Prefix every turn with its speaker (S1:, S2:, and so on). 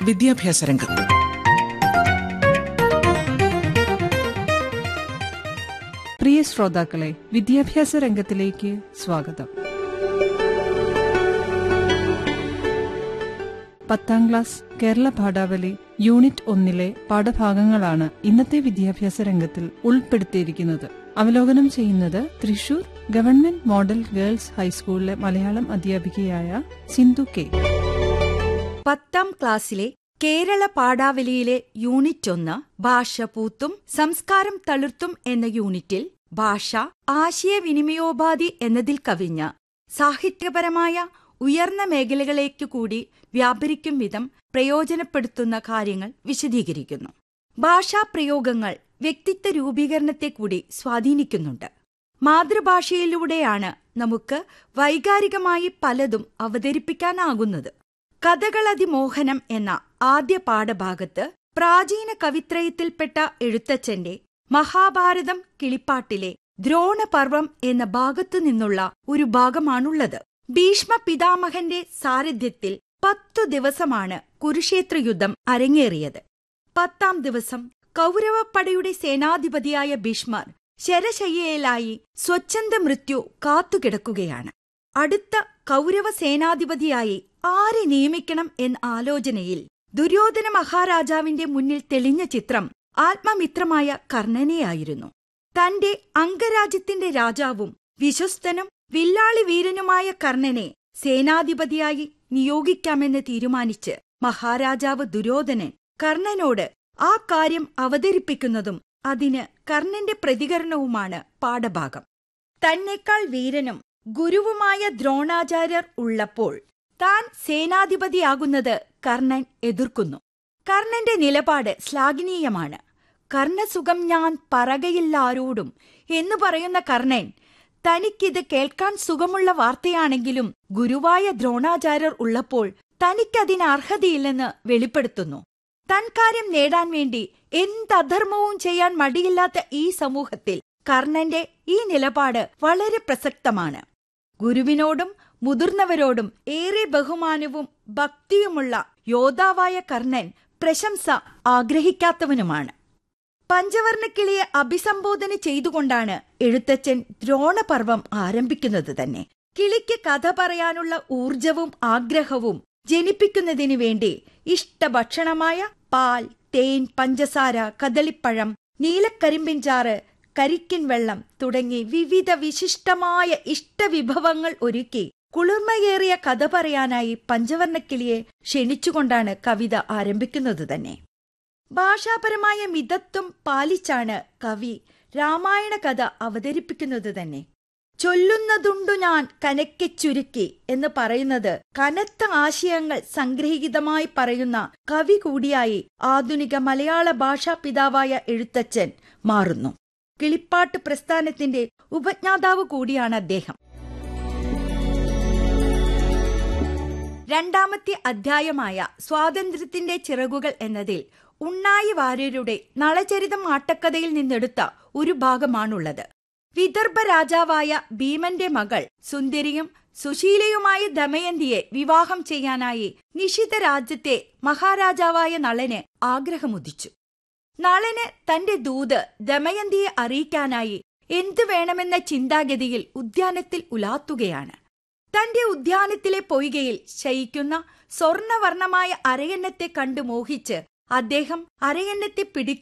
S1: വിദ്യാഭ്യാസ രംഗം
S2: പ്രിയ ശ്രോതാക്കളെ വിദ്യാഭ്യാസ രംഗത്തിലേക്ക് സ്വാഗതം പത്താം ക്ലാസ് കേരള പാഠാവലി യൂണിറ്റ് ഒന്നിലെ പാഠഭാഗങ്ങളാണ് ഇന്നത്തെ വിദ്യാഭ്യാസ രംഗത്തിൽ ഉൾപ്പെടുത്തിയിരിക്കുന്നത് അവലോകനം ചെയ്യുന്നത് തൃശൂർ ഗവൺമെന്റ് മോഡൽ ഗേൾസ് ഹൈസ്കൂളിലെ മലയാളം അധ്യാപികയായ സിന്ധു കെ
S3: പത്താം ക്ലാസ്സിലെ കേരള പാഠാവലിയിലെ യൂണിറ്റ് ഒന്ന് ഭാഷ പൂത്തും സംസ്കാരം തളിർത്തും എന്ന യൂണിറ്റിൽ ഭാഷ ആശയവിനിമയോപാധി എന്നതിൽ കവിഞ്ഞ സാഹിത്യപരമായ ഉയർന്ന മേഖലകളിലേക്ക് കൂടി വ്യാപരിക്കും വിധം പ്രയോജനപ്പെടുത്തുന്ന കാര്യങ്ങൾ വിശദീകരിക്കുന്നു ഭാഷാപ്രയോഗങ്ങൾ വ്യക്തിത്വ രൂപീകരണത്തെ കൂടി സ്വാധീനിക്കുന്നുണ്ട് മാതൃഭാഷയിലൂടെയാണ് നമുക്ക് വൈകാരികമായി പലതും അവതരിപ്പിക്കാനാകുന്നത് കഥകളതിമോഹനം എന്ന ആദ്യ പാഠഭാഗത്ത് പ്രാചീന കവിത്രയത്തിൽപ്പെട്ട എഴുത്തച്ഛന്റെ മഹാഭാരതം കിളിപ്പാട്ടിലെ ദ്രോണപർവം എന്ന ഭാഗത്തു നിന്നുള്ള ഒരു ഭാഗമാണുള്ളത് ഭീഷ്മ പിതാമഹന്റെ സാരഥ്യത്തിൽ പത്തു ദിവസമാണ് കുരുക്ഷേത്ര യുദ്ധം അരങ്ങേറിയത് പത്താം ദിവസം കൗരവപ്പടയുടെ സേനാധിപതിയായ ഭീഷ്മർ ശരശയ്യയിലായി സ്വച്ഛന്ത മൃത്യു കാത്തുകിടക്കുകയാണ് അടുത്ത കൗരവ സേനാധിപതിയായി ആരെ നിയമിക്കണം എന്ന ആലോചനയിൽ ദുര്യോധന മഹാരാജാവിന്റെ മുന്നിൽ തെളിഞ്ഞ ചിത്രം ആത്മമിത്രമായ കർണനെയായിരുന്നു തന്റെ അംഗരാജ്യത്തിന്റെ രാജാവും വിശ്വസ്തനും വില്ലാളി വീരനുമായ കർണനെ സേനാധിപതിയായി നിയോഗിക്കാമെന്ന് തീരുമാനിച്ച് മഹാരാജാവ് ദുര്യോധനൻ കർണനോട് ആ കാര്യം അവതരിപ്പിക്കുന്നതും അതിന് കർണന്റെ പ്രതികരണവുമാണ് പാഠഭാഗം തന്നെക്കാൾ വീരനും ഗുരുവുമായ ദ്രോണാചാര്യർ ഉള്ളപ്പോൾ താൻ സേനാധിപതിയാകുന്നത് കർണൻ എതിർക്കുന്നു കർണന്റെ നിലപാട് ശ്ലാഘനീയമാണ് കർണസുഖം ഞാൻ പറകയില്ലാരോടും എന്നു പറയുന്ന കർണൻ തനിക്കിത് കേൾക്കാൻ സുഖമുള്ള വാർത്തയാണെങ്കിലും ഗുരുവായ ദ്രോണാചാര്യർ ഉള്ളപ്പോൾ തനിക്കതിന് അർഹതയില്ലെന്ന് വെളിപ്പെടുത്തുന്നു തൻ കാര്യം നേടാൻ വേണ്ടി എന്തധർമ്മവും ചെയ്യാൻ മടിയില്ലാത്ത ഈ സമൂഹത്തിൽ കർണന്റെ ഈ നിലപാട് വളരെ പ്രസക്തമാണ് ഗുരുവിനോടും മുതിർന്നവരോടും ഏറെ ബഹുമാനവും ഭക്തിയുമുള്ള യോദ്ധാവായ കർണൻ പ്രശംസ ആഗ്രഹിക്കാത്തവനുമാണ് പഞ്ചവർണക്കിളിയെ അഭിസംബോധന ചെയ്തുകൊണ്ടാണ് എഴുത്തച്ഛൻ ദ്രോണപർവം ആരംഭിക്കുന്നത് തന്നെ കിളിക്ക് കഥ പറയാനുള്ള ഊർജവും ആഗ്രഹവും ജനിപ്പിക്കുന്നതിനു വേണ്ടി ഇഷ്ടഭക്ഷണമായ പാൽ തേൻ പഞ്ചസാര കദളിപ്പഴം നീലക്കരിമ്പിൻചാറ് കരിക്കിൻ വെള്ളം തുടങ്ങി വിവിധ വിശിഷ്ടമായ ഇഷ്ടവിഭവങ്ങൾ ഒരുക്കി കുളിർമയേറിയ കഥ പറയാനായി പഞ്ചവർണക്കിളിയെ ക്ഷണിച്ചുകൊണ്ടാണ് കവിത ആരംഭിക്കുന്നത് തന്നെ ഭാഷാപരമായ മിതത്വം പാലിച്ചാണ് കവി രാമായണ കഥ അവതരിപ്പിക്കുന്നത് തന്നെ ചൊല്ലുന്നതുണ്ടു ഞാൻ കനക്കെ ചുരുക്കി എന്ന് പറയുന്നത് കനത്ത ആശയങ്ങൾ സംഗ്രഹീതമായി പറയുന്ന കവി കൂടിയായി ആധുനിക മലയാള ഭാഷാ പിതാവായ എഴുത്തച്ഛൻ മാറുന്നു കിളിപ്പാട്ട് പ്രസ്ഥാനത്തിന്റെ ഉപജ്ഞാതാവ് കൂടിയാണ് അദ്ദേഹം രണ്ടാമത്തെ അധ്യായമായ സ്വാതന്ത്ര്യത്തിന്റെ ചിറകുകൾ എന്നതിൽ ഉണ്ണായി വാര്യരുടെ നളചരിതം ആട്ടക്കഥയിൽ നിന്നെടുത്ത ഒരു ഭാഗമാണുള്ളത് വിദർഭ രാജാവായ ഭീമന്റെ മകൾ സുന്ദരിയും സുശീലയുമായ ദമയന്തിയെ വിവാഹം ചെയ്യാനായി നിഷിത രാജ്യത്തെ മഹാരാജാവായ നളന് ആഗ്രഹമുദിച്ചു നളന് തന്റെ ദൂത് ദമയന്തിയെ അറിയിക്കാനായി എന്തു വേണമെന്ന ചിന്താഗതിയിൽ ഉദ്യാനത്തിൽ ഉലാത്തുകയാണ് തന്റെ ഉദ്യാനത്തിലെ പൊയ്കയിൽ ശയിക്കുന്ന സ്വർണവർണമായ അരയന്നത്തെ കണ്ടു മോഹിച്ച് അദ്ദേഹം അരയന്നത്തെ പിടിക്കുക